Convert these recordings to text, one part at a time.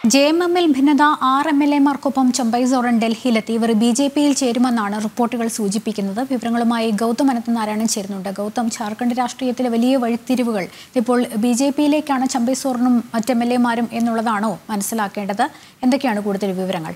J M എമ്മിൽ ഭിന്നത ആറ് എം എൽ എമാർക്കൊപ്പം ചമ്പൈ സോറൻ ഡൽഹിയിലെത്തി ഇവർ ബി ജെ പിയിൽ ചേരുമെന്നാണ് റിപ്പോർട്ടുകൾ സൂചിപ്പിക്കുന്നത് വിവരങ്ങളുമായി ഗൗതം അനന്തനാരായണൻ ചേരുന്നുണ്ട് ഗൗതം ജാർഖണ്ഡ് രാഷ്ട്രീയത്തിലെ വലിയ വഴിത്തിരിവുകൾ ഇപ്പോൾ ബി ജെ പിയിലേക്കാണ് ചമ്പൈ സോറനും മറ്റ് എം എൽ എമാരും എന്നുള്ളതാണോ മനസ്സിലാക്കേണ്ടത് എന്തൊക്കെയാണ് കൂടുതൽ വിവരങ്ങൾ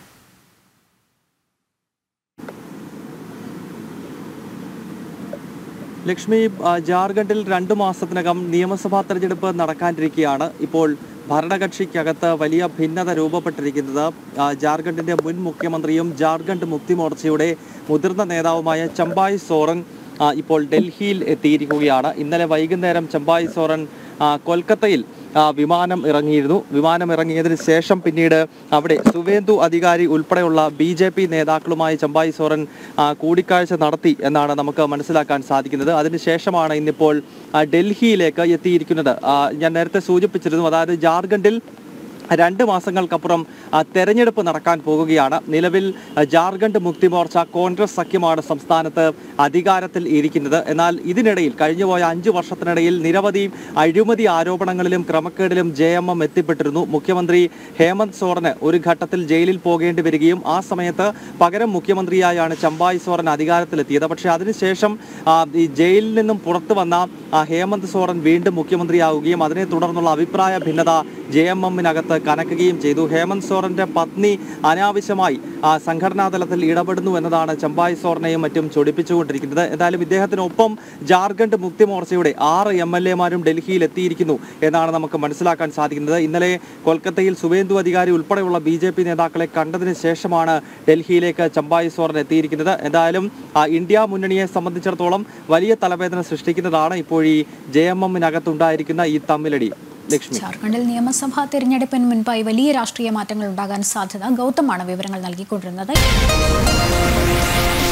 ലക്ഷ്മി ആ, ജാർഖണ്ഡിൽ രണ്ടു മാസത്തിനകം നിയമസഭാ തെരഞ്ഞെടുപ്പ് നടക്കാനിരിക്കുകയാണ് ഇപ്പോൾ ഭരണകക്ഷിക്കകത്ത് വലിയ ഭിന്നത രൂപപ്പെട്ടിരിക്കുന്നത് ആ, ജാർഖണ്ഡിന്റെ മുൻ മുഖ്യമന്ത്രിയും ജാർഖണ്ഡ് മുക്തി മോർച്ചയുടെ മുതിർന്ന നേതാവുമായ ചമ്പായ് സോറൻ ആ, ഇപ്പോൾ ഡൽഹിയിൽ എത്തിയിരിക്കുകയാണ് ഇന്നലെ വൈകുന്നേരം ചമ്പായ് സോറൻ ആ, കൊൽക്കത്തയിൽ ആ, വിമാനം ഇറങ്ങിയിരുന്നു വിമാനം ഇറങ്ങിയതിന് ശേഷം പിന്നീട് അവിടെ സുവേന്ദു അധികാരി ഉൾപ്പെടെയുള്ള ബി ജെ പി നേതാക്കളുമായി ചമ്പായി സോറൻ ആ, കൂടിക്കാഴ്ച നടത്തി എന്നാണ് നമുക്ക് മനസ്സിലാക്കാൻ സാധിക്കുന്നത് അതിനുശേഷമാണ് ഇന്നിപ്പോൾ ആ, ഡൽഹിയിലേക്ക് എത്തിയിരിക്കുന്നത് ആ, ഞാൻ നേരത്തെ സൂചിപ്പിച്ചിരുന്നു അതായത് ജാർഖണ്ഡിൽ രണ്ട് മാസങ്ങൾക്കപ്പുറം ആ, തെരഞ്ഞെടുപ്പ് നടക്കാൻ പോകുകയാണ് നിലവിൽ ആ, ജാർഖണ്ഡ് മുക്തി മോർച്ച കോൺഗ്രസ് സഖ്യമാണ് സംസ്ഥാനത്ത് അധികാരത്തിൽ ഇരിക്കുന്നത് എന്നാൽ ഇതിനിടയിൽ കഴിഞ്ഞുപോയ അഞ്ചു വർഷത്തിനിടയിൽ നിരവധി അഴിമതി ആരോപണങ്ങളിലും ക്രമക്കേടിലും ജെ എം എം എത്തിപ്പെട്ടിരുന്നു മുഖ്യമന്ത്രി ഹേമന്ത് സോറന് ഒരു ഘട്ടത്തിൽ ജയിലിൽ പോകേണ്ടി വരികയും ആ സമയത്ത് പകരം മുഖ്യമന്ത്രിയായാണ് ചമ്പായി സോറൻ അധികാരത്തിലെത്തിയത് പക്ഷേ അതിനുശേഷം ആ, ഈ ജയിലിൽ നിന്നും പുറത്തു വന്ന ആ, ഹേമന്ത് സോറൻ വീണ്ടും മുഖ്യമന്ത്രിയാവുകയും അതിനെ തുടർന്നുള്ള അഭിപ്രായ ഭിന്നത ജെ എം എമ്മിനകത്ത് കനക്കുകയും ചെയ്തു ഹേമന്ത് സോറന്റെ പത്നി അനാവശ്യമായി ആ, സംഘടനാ തലത്തിൽ ഇടപെടുന്നു എന്നതാണ് ചമ്പായ് സോറിനെയും മറ്റും ചൊടിപ്പിച്ചുകൊണ്ടിരിക്കുന്നത് എന്തായാലും ഇദ്ദേഹത്തിനൊപ്പം ജാർഖണ്ഡ് മുക്തി മോർച്ചയുടെ ആറ് എം എൽ എമാരും ഡൽഹിയിൽ എത്തിയിരിക്കുന്നു എന്നാണ് നമുക്ക് മനസ്സിലാക്കാൻ സാധിക്കുന്നത് ഇന്നലെ കൊൽക്കത്തയിൽ സുവേന്ദു അധികാരി ഉൾപ്പെടെയുള്ള ബി ജെ പി നേതാക്കളെ കണ്ടതിന് ശേഷമാണ് ഡൽഹിയിലേക്ക് ചമ്പായ് സോറൻ എത്തിയിരിക്കുന്നത് എന്തായാലും ആ, ഇന്ത്യ മുന്നണിയെ സംബന്ധിച്ചിടത്തോളം വലിയ തലവേദന സൃഷ്ടിക്കുന്നതാണ് ഇപ്പോൾ ഈ ജെ എം എമ്മിനകത്തുണ്ടായിരിക്കുന്ന ഈ തമ്മിലടി ലക്ഷ്മി ജാർഖണ്ഡിൽ നിയമസഭാ തെരഞ്ഞെടുപ്പിന് മുൻപായി വലിയ രാഷ്ട്രീയ മാറ്റങ്ങൾ ഉണ്ടാകാൻ സാധ്യത ഗൗതമാണ് വിവരങ്ങൾ നൽകിക്കൊണ്ടിരുന്നത്